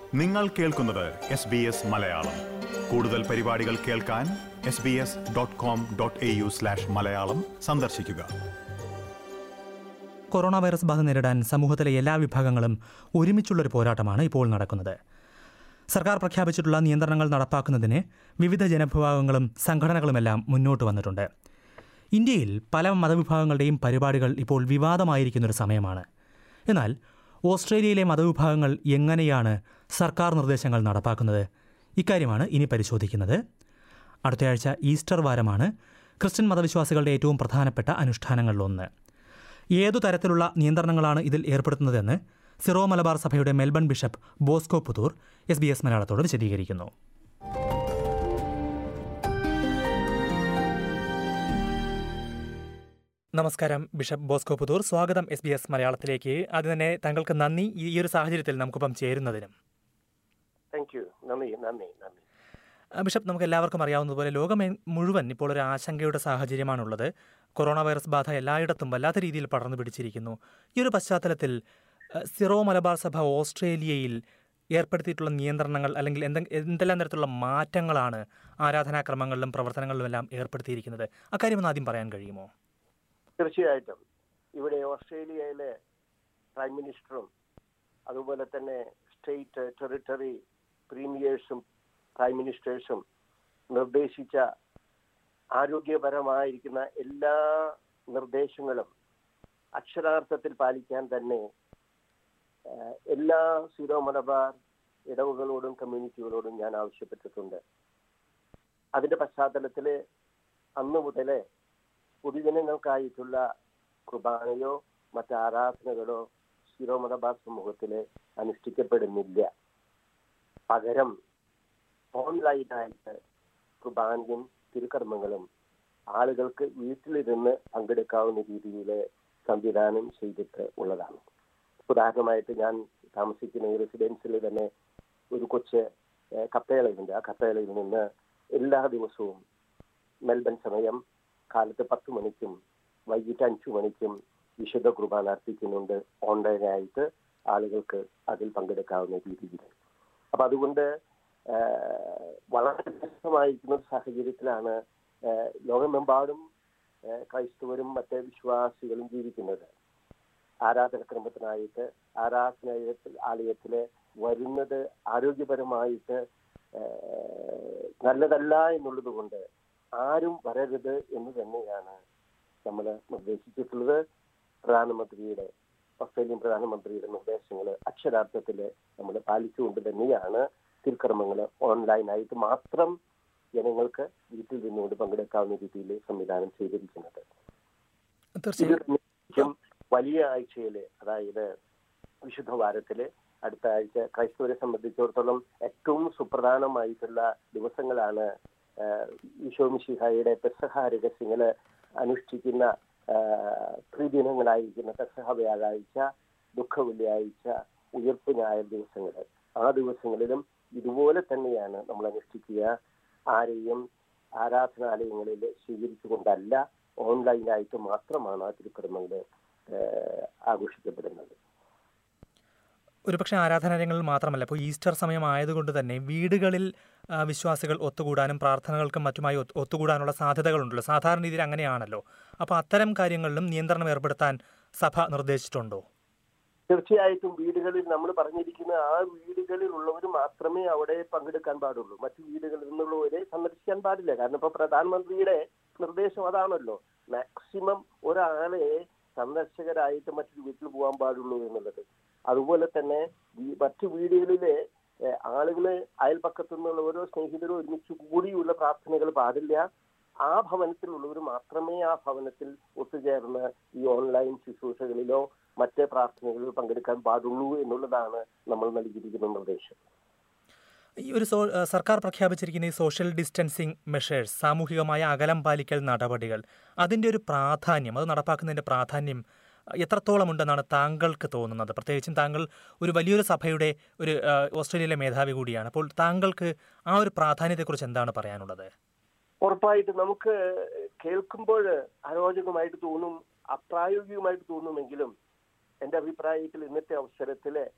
നിങ്ങൾ കേൾക്കുന്നത് S B S Malayalam കൂടുതൽ പരിപാടികൾ കേൾക്കാൻ S B S dot com dot A U slash Malayalam സന്ദർശിക്കുക കൊറോണ വൈറസ് ബാധ നേരിടാൻ സമൂഹത്തിലെ എല്ലാ വിഭാഗങ്ങളും ഒരുമിച്ചുള്ളൊരു പോരാട്ടമാണ് ഇപ്പോൾ നടക്കുന്നത് സർക്കാർ പ്രഖ്യാപിച്ചിട്ടുള്ള നിയന്ത്രണങ്ങൾ നടപ്പാക്കുന്നതിന് വിവിധ ജനവിഭാഗങ്ങളും സംഘടനകളുമെല്ലാം മുന്നോട്ട് വന്നിട്ടുണ്ട് ഇന്ത്യയിൽ പല മതവിഭാഗങ്ങളുടെയും പരിപാടികൾ ഇപ്പോൾ വിവാദമായിരിക്കുന്നൊരു സമയമാണ് എന്നാൽ ഓസ്ട്രേലിയയിലെ മതവിഭാഗങ്ങൾ എങ്ങനെയാണ് സർക്കാർ നിർദ്ദേശങ്ങൾ നടപ്പാക്കുന്നത് ഇക്കാര്യമാണ് ഇനി പരിശോധിക്കുന്നത് അടുത്തയാഴ്ച ഈസ്റ്റർ വാരമാണ് ക്രിസ്ത്യൻ മതവിശ്വാസികളുടെ ഏറ്റവും പ്രധാനപ്പെട്ട അനുഷ്ഠാനങ്ങളിലൊന്ന് ഏതു തരത്തിലുള്ള നിയന്ത്രണങ്ങളാണ് ഇതിൽ ഏർപ്പെടുത്തുന്നതെന്ന് സിറോ മലബാർ സഭയുടെ Melbourne bishop Bosco Puthur S B S മലയാളത്തോട് വിശദീകരിക്കുന്നു നമസ്കാരം ബിഷപ്പ് ബോസ്കോ പുതൂർ സ്വാഗതം എസ് ബി എസ് മലയാളത്തിലേക്ക് ആദ്യം തന്നെ താങ്കൾക്ക് നന്ദി ഈ ഒരു സാഹചര്യത്തിൽ നമുക്കൊപ്പം ചേരുന്നതിനും താങ്ക് യു നന്ദി നന്ദി നന്ദി ആ, ബിഷപ്പ് നമുക്ക് എല്ലാവർക്കും അറിയാവുന്നതുപോലെ ലോകം എ- മുഴുവൻ ഇപ്പോൾ ഒരു ആശങ്കയുടെ സാഹചര്യമാണുള്ളത് കൊറോണ വൈറസ് ബാധ എല്ലായിടത്തും വല്ലാത്ത രീതിയിൽ പടർന്നു പിടിച്ചിരിക്കുന്നു ഈ ഒരു പശ്ചാത്തലത്തിൽ ആ, സിറോ മലബാർ സഭ ഓസ്ട്രേലിയയിൽ ഏർപ്പെടുത്തിയിട്ടുള്ള നിയന്ത്രണങ്ങൾ അല്ലെങ്കിൽ എന്തെ- എന്തെല്ലാം തരത്തിലുള്ള മാറ്റങ്ങളാണ് ആരാധനാക്രമങ്ങളിലും പ്രവർത്തനങ്ങളിലുമെല്ലാം ഏർപ്പെടുത്തിയിരിക്കുന്നത് അക്കാര്യം ഒന്ന് ആദ്യം പറയാൻ കഴിയുമോ തീർച്ചയായിട്ടും ഇവിടെ ഓസ്ട്രേലിയയിലെ പ്രൈം മിനിസ്റ്ററും അതുപോലെ തന്നെ സ്റ്റേറ്റ് ടെറിട്ടറി പ്രീമിയേഴ്സും പ്രൈം മിനിസ്റ്റേഴ്സും നിർദ്ദേശിച്ച ആരോഗ്യപരമായിരിക്കുന്ന എല്ലാ നിർദ്ദേശങ്ങളും അക്ഷരാർത്ഥത്തിൽ പാലിക്കാൻ തന്നെ ഏഹ്, എല്ലാ സീറോ മലബാർ ഇടവുകളോടും കമ്മ്യൂണിറ്റികളോടും ഞാൻ ആവശ്യപ്പെട്ടിട്ടുണ്ട് അതിന്റെ പശ്ചാത്തലത്തിൽ അന്ന് മുതലേ പൊതുജനങ്ങൾക്കായിട്ടുള്ള കുർബാനയോ മറ്റ് ആരാധനകളോ സീറോ മലബാർ സമൂഹത്തിൽ അനുഷ്ഠിക്കപ്പെടുന്നില്ല പകരം ഓൺലൈനായിട്ട് കുർബാനയും തിരുക്കർമ്മങ്ങളും ആളുകൾക്ക് വീട്ടിലിരുന്ന് പങ്കെടുക്കാവുന്ന രീതിയിൽ സംവിധാനം ചെയ്തിട്ട് ഉള്ളതാണ് ഉദാഹരണമായിട്ട് ഞാൻ താമസിക്കുന്ന ഈ റെസിഡൻസിൽ തന്നെ ഒരു കൊച്ച് ഏഹ്, കപ്പേളയുണ്ട് ആ കപ്പേളയിൽ നിന്ന് എല്ലാ ദിവസവും മെൽബൺ സമയം കാലത്ത് പത്ത് മണിക്കും വൈകിട്ട് അഞ്ചു മണിക്കും വിശുദ്ധ കുർബാന അർപ്പിക്കുന്നുണ്ട് ഓൺലൈനായിട്ട് ആളുകൾക്ക് അതിൽ പങ്കെടുക്കാവുന്ന രീതിയിൽ അപ്പൊ അതുകൊണ്ട് ആഹ്, വളരെ വ്യത്യസ്തമായിരിക്കുന്ന ഒരു സാഹചര്യത്തിലാണ് ആഹ്, ലോകമെമ്പാടും ആഹ്, ക്രൈസ്തവരും മറ്റ് വിശ്വാസികളും ജീവിക്കുന്നത് ആരാധനക്രമത്തിനായിട്ട് ആരാധനാലയത്തിൽ ആലയത്തില് വരുന്നത് ആരോഗ്യപരമായിട്ട് ആഹ്, നല്ലതല്ല എന്നുള്ളത് കൊണ്ട് ആരും വരരുത് എന്ന് തന്നെയാണ് നമ്മൾ നിർദ്ദേശിച്ചിട്ടുള്ളത് പ്രധാനമന്ത്രിയുടെ ഓസ്ട്രേലിയൻ പ്രധാനമന്ത്രിയുടെ നിർദ്ദേശങ്ങൾ അക്ഷരാർത്ഥത്തിൽ നമ്മൾ പാലിച്ചുകൊണ്ട് തന്നെയാണ് തിരുക്കർമ്മങ്ങൾ ഓൺലൈനായിട്ട് മാത്രം ജനങ്ങൾക്ക് വീട്ടിൽ നിന്നുകൊണ്ട് പങ്കെടുക്കാവുന്ന രീതിയിൽ സംവിധാനം ചെയ്തിരിക്കുന്നത് ഇത് തീർച്ചയായും തന്നെയായിരിക്കും വലിയ ആഴ്ചയില് അതായത് വിശുദ്ധ വാരത്തില് അടുത്ത ആഴ്ച ക്രൈസ്തവരെ സംബന്ധിച്ചിടത്തോളം ഏറ്റവും സുപ്രധാനമായിട്ടുള്ള ദിവസങ്ങളാണ് ഈശോമിഷിഹായുടെ പെസഹ രഹസ്യങ്ങള് അനുഷ്ഠിക്കുന്ന ആഹ്, ത്രിദിനങ്ങളായിരിക്കുന്ന പെസഹ വ്യാഴാഴ്ച ദുഃഖ വെള്ളിയാഴ്ച ഉയർപ്പ് ഞായർ ദിവസങ്ങൾ ആ ദിവസങ്ങളിലും ഇതുപോലെ തന്നെയാണ് നമ്മൾ അനുഷ്ഠിക്കുക ആരെയും ആരാധനാലയങ്ങളിൽ സ്വീകരിച്ചുകൊണ്ടല്ല ഓൺലൈനായിട്ട് മാത്രമാണ് ആ തിരുക്കർമ്മങ്ങൾ ആഘോഷിക്കപ്പെടുന്നത് ഒരുപക്ഷെ ആരാധനാലയങ്ങളിൽ മാത്രമല്ല ഇപ്പോൾ ഈസ്റ്റർ സമയം ആയതുകൊണ്ട് തന്നെ വീടുകളിൽ ആ, വിശ്വാസികൾ ഒത്തുകൂടാനും പ്രാർത്ഥനകൾക്കും മറ്റുമായി ഒത്ത് ഒത്തുകൂടാനുള്ള സാധ്യതകളുണ്ടല്ലോ സാധാരണ രീതിയിൽ അങ്ങനെയാണല്ലോ അപ്പോൾ അത്തരം കാര്യങ്ങളിലും നിയന്ത്രണം ഏർപ്പെടുത്താൻ സഭ നിർദ്ദേശിച്ചിട്ടുണ്ടോ തീർച്ചയായിട്ടും വീടുകളിൽ നമ്മൾ പറഞ്ഞിരിക്കുന്ന ആ വീടുകളിൽ ഉള്ളവർ മാത്രമേ അവിടെ പങ്കെടുക്കാൻ പാടുള്ളൂ മറ്റു വീടുകളിൽ നിന്നുള്ളവരെ സന്ദർശിക്കാൻ പാടില്ല കാരണം ഇപ്പൊ പ്രധാനമന്ത്രിയുടെ നിർദ്ദേശം അതാണല്ലോ മാക്സിമം ഒരാളെ സന്ദർശകരായിട്ട് മറ്റൊരു വീട്ടിൽ പോകാൻ പാടുള്ളൂ എന്നുള്ളത് അതുപോലെ തന്നെ ഈ മറ്റു വീടുകളിലെ ഏഹ്, ആളുകള് അയൽപക്കത്തു നിന്നുള്ള ഓരോ സ്നേഹിതരും ഒരുമിച്ച് കൂടിയുള്ള പ്രാർത്ഥനകൾ പാടില്ല ആ ഭവനത്തിലുള്ളവർ മാത്രമേ ആ ഭവനത്തിൽ ഒത്തുചേർന്ന് ഈ ഓൺലൈൻ ശുശ്രൂഷകളിലോ മറ്റ് പ്രാർത്ഥനകളിലോ പങ്കെടുക്കാൻ പാടുള്ളൂ എന്നുള്ളതാണ് നമ്മൾ നൽകിയിരിക്കുന്ന നിർദ്ദേശം ഈ ഒരു സോ ആ, സർക്കാർ പ്രഖ്യാപിച്ചിരിക്കുന്ന ഈ സോഷ്യൽ ഡിസ്റ്റൻസിങ് മെഷേഴ്സ് സാമൂഹികമായ അകലം പാലിക്കൽ നടപടികൾ അതിൻ്റെ ഒരു പ്രാധാന്യം അത് നടപ്പാക്കുന്നതിൻ്റെ പ്രാധാന്യം ആ, എത്രത്തോളം ഉണ്ടെന്നാണ് താങ്കൾക്ക് തോന്നുന്നത് പ്രത്യേകിച്ചും താങ്കൾ ഒരു വലിയൊരു സഭയുടെ ഒരു ആ, ഓസ്ട്രേലിയയിലെ മേധാവി കൂടിയാണ് അപ്പോൾ താങ്കൾക്ക് ആ ഒരു പ്രാധാന്യത്തെക്കുറിച്ച് എന്താണ് പറയാനുള്ളത് ഉറപ്പായിട്ട് നമുക്ക് കേൾക്കുമ്പോൾ അരോചകമായിട്ട് തോന്നും അപ്രായോഗികമായിട്ട് തോന്നുമെങ്കിലും എന്റെ അഭിപ്രായത്തിൽ ഇന്നത്തെ അവസരത്തില്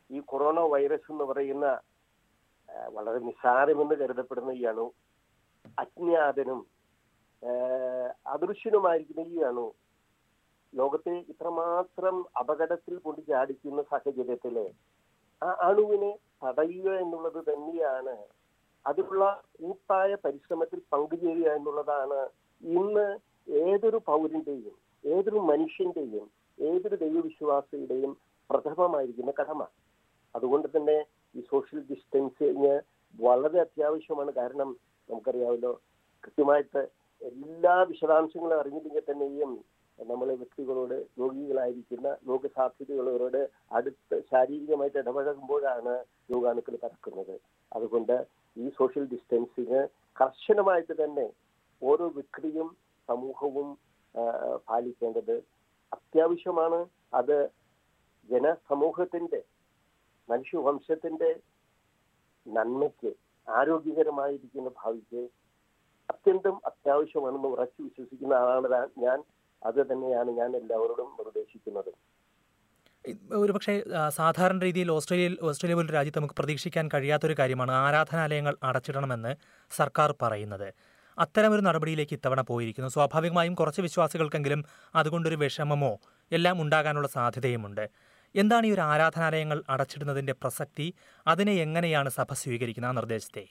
ഈ കൊറോണ വൈറസ് എന്ന് പറയുന്ന ആ, വളരെ നിസ്സാരമെന്ന് കരുതപ്പെടുന്ന ഈ അണു അജ്ഞാതനും ആ, അദൃശ്യനുമായിരിക്കുന്ന ഈ അണു ലോകത്തെ ഇത്രമാത്രം അപകടത്തിൽ കൊണ്ട് ചാടിക്കുന്ന സാഹചര്യത്തില് ആ അണുവിനെ തടയുക എന്നുള്ളത് തന്നെയാണ് അതിനുള്ള കൂട്ടായ പരിശ്രമത്തിൽ പങ്കുചേരുക എന്നുള്ളതാണ് ഇന്ന് ഏതൊരു പൗരന്റെയും ഏതൊരു മനുഷ്യന്റെയും ഏതൊരു ദൈവവിശ്വാസിയുടെയും പ്രഥമമായിരിക്കുന്ന കടമ അതുകൊണ്ട് തന്നെ ഈ സോഷ്യൽ ഡിസ്റ്റൻസിങ് വളരെ അത്യാവശ്യമാണ് കാരണം നമുക്കറിയാമല്ലോ കൃത്യമായിട്ട് എല്ലാ വിശദാംശങ്ങളും അറിഞ്ഞില്ലെങ്കിൽ തന്നെയും നമ്മൾ വ്യക്തികളോട് രോഗികളായിരിക്കുന്ന രോഗസാധ്യതയുള്ളവരോട് അടുത്ത് ശാരീരികമായിട്ട് ഇടപഴകുമ്പോഴാണ് രോഗാണുക്കൾ പരക്കുന്നത് അതുകൊണ്ട് ഈ സോഷ്യൽ ഡിസ്റ്റൻസിങ് കർശനമായിട്ട് തന്നെ ഓരോ വ്യക്തിയും സമൂഹവും ആ, പാലിക്കേണ്ടത് അത്യാവശ്യമാണ് അത് ജനസമൂഹത്തിന്റെ മനുഷ്യവംശത്തിന്റെ നന്മയ്ക്ക് ആരോഗ്യകരമായിരിക്കുന്ന ഭാവിക്ക് അത്യന്തം അത്യാവശ്യമാണെന്ന് ഉറച്ചു വിശ്വസിക്കുന്ന ആളാണ് താൻ- ഞാൻ അത് തന്നെയാണ് ഞാൻ എല്ലാവരോടും നിർദ്ദേശിക്കുന്നത് ഒരുപക്ഷെ ആ, സാധാരണ രീതിയിൽ ഓസ്ട്രേലിയയിൽ ഓസ്ട്രേലിയ പോലൊരു രാജ്യത്ത് നമുക്ക് പ്രതീക്ഷിക്കാൻ കഴിയാത്തൊരു കാര്യമാണ് ആരാധനാലയങ്ങൾ അടച്ചിടണമെന്ന് സർക്കാർ പറയുന്നത് അത്തരമൊരു നടപടിയിലേക്ക് ഇത്തവണ പോയിരിക്കുന്നു സ്വാഭാവികമായും കുറച്ച് വിശ്വാസികൾക്കെങ്കിലും അതുകൊണ്ടൊരു വിഷമമോ എല്ലാം ഉണ്ടാകാനുള്ള സാധ്യതയുമുണ്ട് എന്താണ് ഈ ഒരു ആരാധനാലയങ്ങൾ അടച്ചിടുന്നതിന്റെ പ്രസക്തി അതിനെ എങ്ങനെയാണ് സഭ സ്വീകരിക്കുന്ന ആ നിർദ്ദേശത്തെ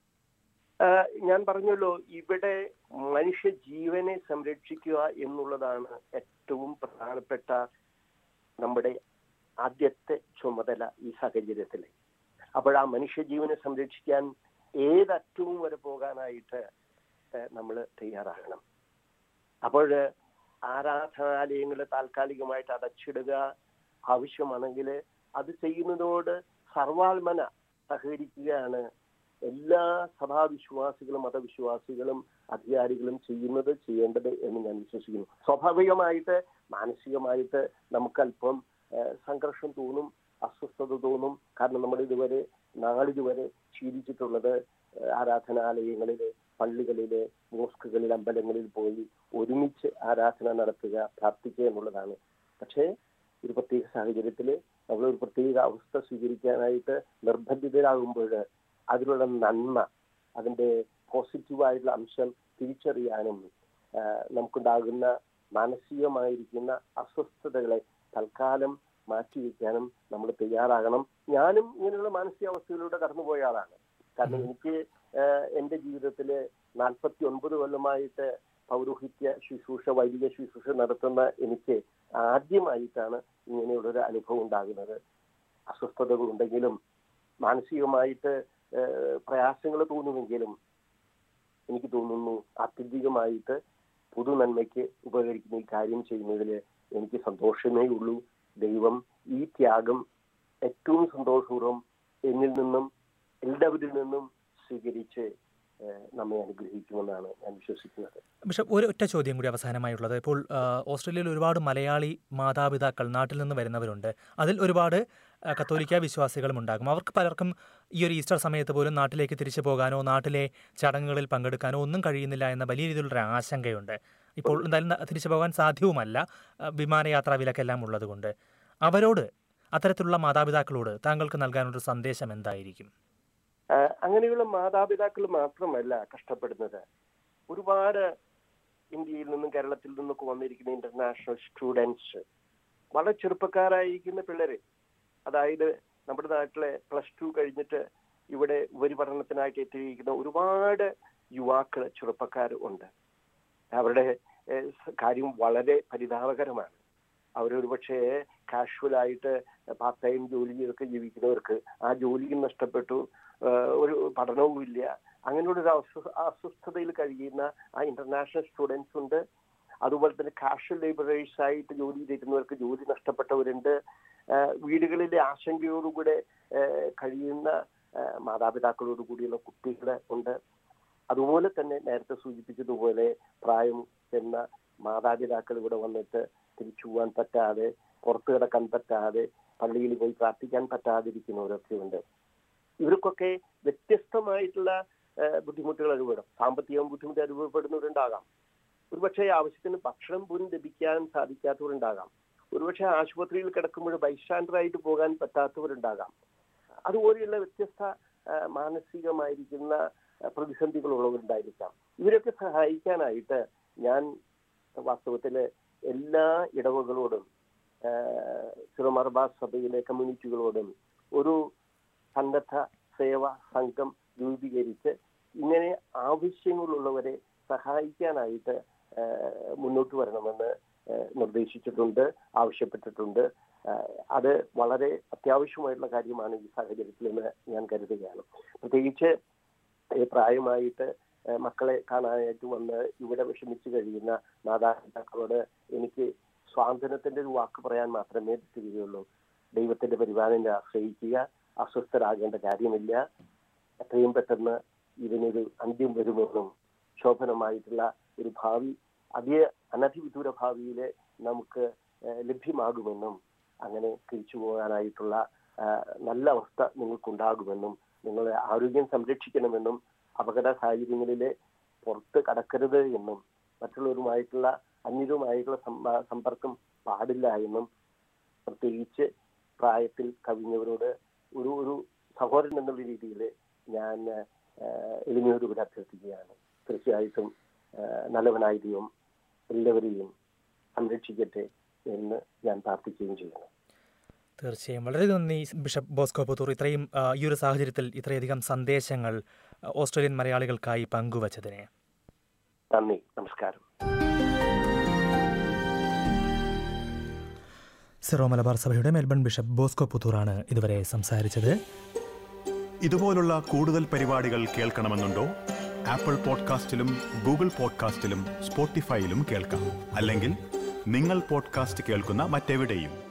ആ, ഞാൻ പറഞ്ഞല്ലോ ഇവിടെ മനുഷ്യ ജീവനെ സംരക്ഷിക്കുക എന്നുള്ളതാണ് ഏറ്റവും പ്രധാനപ്പെട്ട നമ്മുടെ ആദ്യത്തെ ചുമതല ഈ സാഹചര്യത്തിൽ അപ്പോൾ ആ മനുഷ്യ ജീവനെ സംരക്ഷിക്കാൻ ഏതറ്റവും വരെ പോകാനായിട്ട് നമ്മൾ തയ്യാറാകണം അപ്പോൾ ആരാധനാലയങ്ങൾ താൽക്കാലികമായിട്ട് അടച്ചിടുക ആവശ്യമാണെങ്കിൽ അത് ചെയ്യുന്നതോട് സർവാത്മന സഹകരിക്കുകയാണ് എല്ലാ സഭാവിശ്വാസികളും മതവിശ്വാസികളും അധികാരികളും ചെയ്യുന്നത് ചെയ്യേണ്ടത് എന്ന് ഞാൻ വിശ്വസിക്കുന്നു സ്വാഭാവികമായിട്ട് മാനസികമായിട്ട് നമുക്കല്പം ഏഹ്, സംഘർഷം തോന്നും അസ്വസ്ഥത തോന്നും കാരണം നമ്മൾ ഇതുവരെ നാളിതുവരെ ശീലിച്ചിട്ടുള്ളത് ഏഹ്, ആരാധനാലയങ്ങളില് പള്ളികളില് മോസ്കുകളിൽ അമ്പലങ്ങളിൽ പോയി ഒരുമിച്ച് ആരാധന നടത്തുക പ്രാർത്ഥിക്കുക എന്നുള്ളതാണ് പക്ഷേ ഒരു പ്രത്യേക സാഹചര്യത്തിൽ നമ്മൾ ഒരു പ്രത്യേക അവസ്ഥ സ്വീകരിക്കാനായിട്ട് നിർബന്ധിതരാകുമ്പോൾ അതിലുള്ള നന്മ അതിന്റെ പോസിറ്റീവായിട്ടുള്ള അംശം തിരിച്ചറിയാനും ആ, നമുക്കുണ്ടാകുന്ന മാനസികമായിരിക്കുന്ന അസ്വസ്ഥതകളെ തൽക്കാലം മാറ്റിവെക്കാനും നമ്മൾ തയ്യാറാകണം ഞാനും ഇങ്ങനെയുള്ള മാനസികാവസ്ഥയിലൂടെ കടന്നുപോയ ആളാണ് കാരണം എനിക്ക് ആ, എന്റെ ജീവിതത്തില് നാൽപ്പത്തി ഒൻപത് കൊല്ലമായിട്ട് പൗരോഹിത്യ ശുശ്രൂഷ വൈദിക ശുശ്രൂഷ നടത്തുന്ന എനിക്ക് ആദ്യമായിട്ടാണ് ഇങ്ങനെയുള്ളൊരു അനുഭവം ഉണ്ടാകുന്നത് അസ്വസ്ഥതകൾ ഉണ്ടെങ്കിലും മാനസികമായിട്ട് പ്രയാസങ്ങൾ തോന്നുമെങ്കിലും എനിക്ക് തോന്നുന്നു ആത്യന്തികമായിട്ട് പൊതു നന്മയ്ക്ക് ഉപകരിക്കുന്ന ഈ കാര്യം ചെയ്യുന്നതിൽ എനിക്ക് സന്തോഷമേ ഉള്ളൂ ദൈവം ഈ ത്യാഗം ഏറ്റവും സന്തോഷപൂർവ്വം എന്നിൽ നിന്നും എല്ലാവരിൽ നിന്നും സ്വീകരിച്ച് ഏഹ്, നമ്മെ അനുഗ്രഹിക്കുമെന്നാണ് ഞാൻ വിശ്വസിക്കുന്നത് ബിഷപ്പ് ഒരു ഒറ്റ ചോദ്യം കൂടി അവസാനമായുള്ളത് ഇപ്പോൾ ആ, ഓസ്ട്രേലിയയിൽ ഒരുപാട് മലയാളി മാതാപിതാക്കൾ നാട്ടിൽ നിന്ന് വരുന്നവരുണ്ട് അതിൽ ഒരുപാട് ആ, കത്തോലിക്ക വിശ്വാസികളും ഉണ്ടാകും അവർക്ക് പലർക്കും ഈ ഒരു ഈസ്റ്റർ സമയത്ത് പോലും നാട്ടിലേക്ക് തിരിച്ചു പോകാനോ നാട്ടിലെ ചടങ്ങുകളിൽ പങ്കെടുക്കാനോ ഒന്നും കഴിയുന്നില്ല എന്ന വലിയ രീതിയിലുള്ള ആശങ്കയുണ്ട് ഇപ്പോൾ എന്തായാലും ന- തിരിച്ചു പോകാൻ സാധ്യവുമല്ല ആ, വിമാനയാത്രാ വിലക്കെല്ലാം ഉള്ളതുകൊണ്ട് അവരോട് അത്തരത്തിലുള്ള മാതാപിതാക്കളോട് താങ്കൾക്ക് നൽകാനൊരു സന്ദേശം എന്തായിരിക്കും ആഹ് അങ്ങനെയുള്ള മാതാപിതാക്കൾ മാത്രമല്ല കഷ്ടപ്പെടുന്നത് ഒരുപാട് ഇന്ത്യയിൽ നിന്നും കേരളത്തിൽ നിന്നൊക്കെ വന്നിരിക്കുന്ന ഇന്റർനാഷണൽ സ്റ്റുഡൻസ് വളരെ ചെറുപ്പക്കാരായിരിക്കുന്ന പിള്ളേര് അതായത് നമ്മുടെ നാട്ടിലെ പ്ലസ് ടു കഴിഞ്ഞിട്ട് ഇവിടെ ഉപരിപഠനത്തിനായിട്ട് എത്തിയിരിക്കുന്ന ഒരുപാട് യുവാക്കൾ ചെറുപ്പക്കാർ ഉണ്ട് അവരുടെ ഏഹ്, കാര്യം വളരെ പരിതാപകരമാണ് അവരൊരു പക്ഷേ കാഷ്വലായിട്ട് പാർട്ട് ടൈം ജോലി ചെയ്തൊക്കെ ജീവിക്കുന്നവർക്ക് ആ ജോലിയും നഷ്ടപ്പെട്ടു ഏഹ് ഒരു പഠനവും ഇല്ല അങ്ങനെയുള്ള ഒരു അസ്വ- അസ്വസ്ഥതയിൽ കഴിയുന്ന ആ ഇന്റർനാഷണൽ സ്റ്റുഡൻസ് ഉണ്ട് അതുപോലെ തന്നെ കാഷ്വൽ ലേബറേഴ്സ് ആയിട്ട് ജോലി ചെയ്തിരുന്നവർക്ക് ജോലി നഷ്ടപ്പെട്ടവരുണ്ട് ഏഹ് വീടുകളിലെ ആശങ്കയോടുകൂടെ ഏഹ് കഴിയുന്ന ഏഹ് മാതാപിതാക്കളോട് കൂടിയുള്ള കുട്ടികൾ ഉണ്ട് അതുപോലെ തന്നെ നേരത്തെ സൂചിപ്പിച്ചതുപോലെ പ്രായം ചെന്ന മാതാപിതാക്കൾ ഇവിടെ വന്നിട്ട് തിരിച്ചു പോകാൻ പറ്റാതെ പുറത്തു കിടക്കാൻ പറ്റാതെ പള്ളിയിൽ പോയി പ്രാർത്ഥിക്കാൻ പറ്റാതിരിക്കുന്നവരൊക്കെ ഉണ്ട് ഇവർക്കൊക്കെ വ്യത്യസ്തമായിട്ടുള്ള ഏഹ്, ബുദ്ധിമുട്ടുകൾ അനുഭവപ്പെടും സാമ്പത്തികം ബുദ്ധിമുട്ട് അനുഭവപ്പെടുന്നവരുണ്ടാകാം ഒരുപക്ഷെ ആവശ്യത്തിന് ഭക്ഷണം പോലും ലഭിക്കാൻ സാധിക്കാത്തവരുണ്ടാകാം ഒരുപക്ഷെ ആശുപത്രിയിൽ കിടക്കുമ്പോൾ ബൈസ്റ്റാൻഡറായിട്ട് പോകാൻ പറ്റാത്തവരുണ്ടാകാം അതുപോലെയുള്ള വ്യത്യസ്ത ആ, മാനസികമായിരിക്കുന്ന ആ, പ്രതിസന്ധികളുള്ളവരുണ്ടായിരിക്കാം ഇവരൊക്കെ സഹായിക്കാനായിട്ട് ഞാൻ വാസ്തവത്തില് എല്ലാ ഇടവകളോടും ആ, സിറോ മലബാർ സഭയിലെ കമ്മ്യൂണിറ്റികളോടും ഒരു സന്നദ്ധ സേവാ സംഘം രൂപീകരിച്ച് ഇങ്ങനെ ആവശ്യങ്ങളുള്ളവരെ സഹായിക്കാനായിട്ട് ആ, മുന്നോട്ട് വരണമെന്ന് ആ, നിർദ്ദേശിച്ചിട്ടുണ്ട് ആവശ്യപ്പെട്ടിട്ടുണ്ട് ആ, അത് വളരെ അത്യാവശ്യമായിട്ടുള്ള കാര്യമാണ് ഈ സാഹചര്യത്തിൽ എന്ന് ഞാൻ കരുതുകയാണ് പ്രത്യേകിച്ച് ഈ പ്രായമായിട്ട് ആ, മക്കളെ കാണാനായിട്ട് വന്ന് ഇവിടെ വിഷമിച്ച് കഴിയുന്ന മാതാപിതാക്കളോട് എനിക്ക് സ്വാതന്ത്ര്യത്തിന്റെ ഒരു വാക്ക് പറയാൻ മാത്രമേ പറ്റുകയുള്ളൂ ദൈവത്തിന്റെ പരിപാലനെ ആശ്രയിക്കുക അസ്വസ്ഥരാകേണ്ട കാര്യമില്ല എത്രയും പെട്ടെന്ന് ഇതിനൊരു അന്ത്യം വരുമെന്നും ശോഭനമായിട്ടുള്ള ഒരു ഭാവി അധിക അനധിവിദൂര ഭാവിയിൽ നമുക്ക് ഏഹ്, ലഭ്യമാകുമെന്നും അങ്ങനെ തിരിച്ചു പോകാനായിട്ടുള്ള ആഹ്, നല്ല അവസ്ഥ നിങ്ങൾക്കുണ്ടാകുമെന്നും നിങ്ങളെ ആരോഗ്യം സംരക്ഷിക്കണമെന്നും അപകട സാഹചര്യങ്ങളിൽ പുറത്ത് കടക്കരുത് എന്നും മറ്റുള്ളവരുമായിട്ടുള്ള അന്യരുമായിട്ടുള്ള സമ്പ- സമ്പർക്കം പാടില്ല എന്നും പ്രത്യേകിച്ച് പ്രായത്തിൽ കവിഞ്ഞവരോട് ഒരു ഒരു സഹോദരൻ എന്നുള്ള രീതിയിൽ ഞാൻ ആഹ്, എളിമയോടുകൂടി അഭ്യർത്ഥിക്കുകയാണ് തീർച്ചയായിട്ടും ആഹ്, നല്ലവനായ ദൈവം എല്ലാവരെയും സംരക്ഷിക്കട്ടെ എന്ന് ഞാൻ പ്രാർത്ഥിക്കുകയും ചെയ്യുന്നു തീർച്ചയായും വളരെ നന്ദി ബിഷപ്പ് ബോസ്കോ പുത്തൂർ ഇത്രയും ആ, ഈ ഒരു സാഹചര്യത്തിൽ ഇത്രയധികം സന്ദേശങ്ങൾ ആ, ഓസ്ട്രേലിയൻ മലയാളികൾക്കായി പങ്കുവച്ചതിന് നന്ദി നമസ്കാരം സിറോ മലബാർ സഭയുടെ മെൽബൺ ബിഷപ്പ് ബോസ്കോ പുത്തൂറാണ് ഇതുവരെ സംസാരിച്ചത് ഇതുപോലുള്ള കൂടുതൽ പരിപാടികൾ കേൾക്കണമെന്നുണ്ടോ ആപ്പിൾ പോഡ്കാസ്റ്റിലും ഗൂഗിൾ പോഡ്കാസ്റ്റിലും സ്പോട്ടിഫൈയിലും കേൾക്കാം അല്ലെങ്കിൽ നിങ്ങൾ പോഡ്കാസ്റ്റ് കേൾക്കുന്ന മറ്റെവിടെയും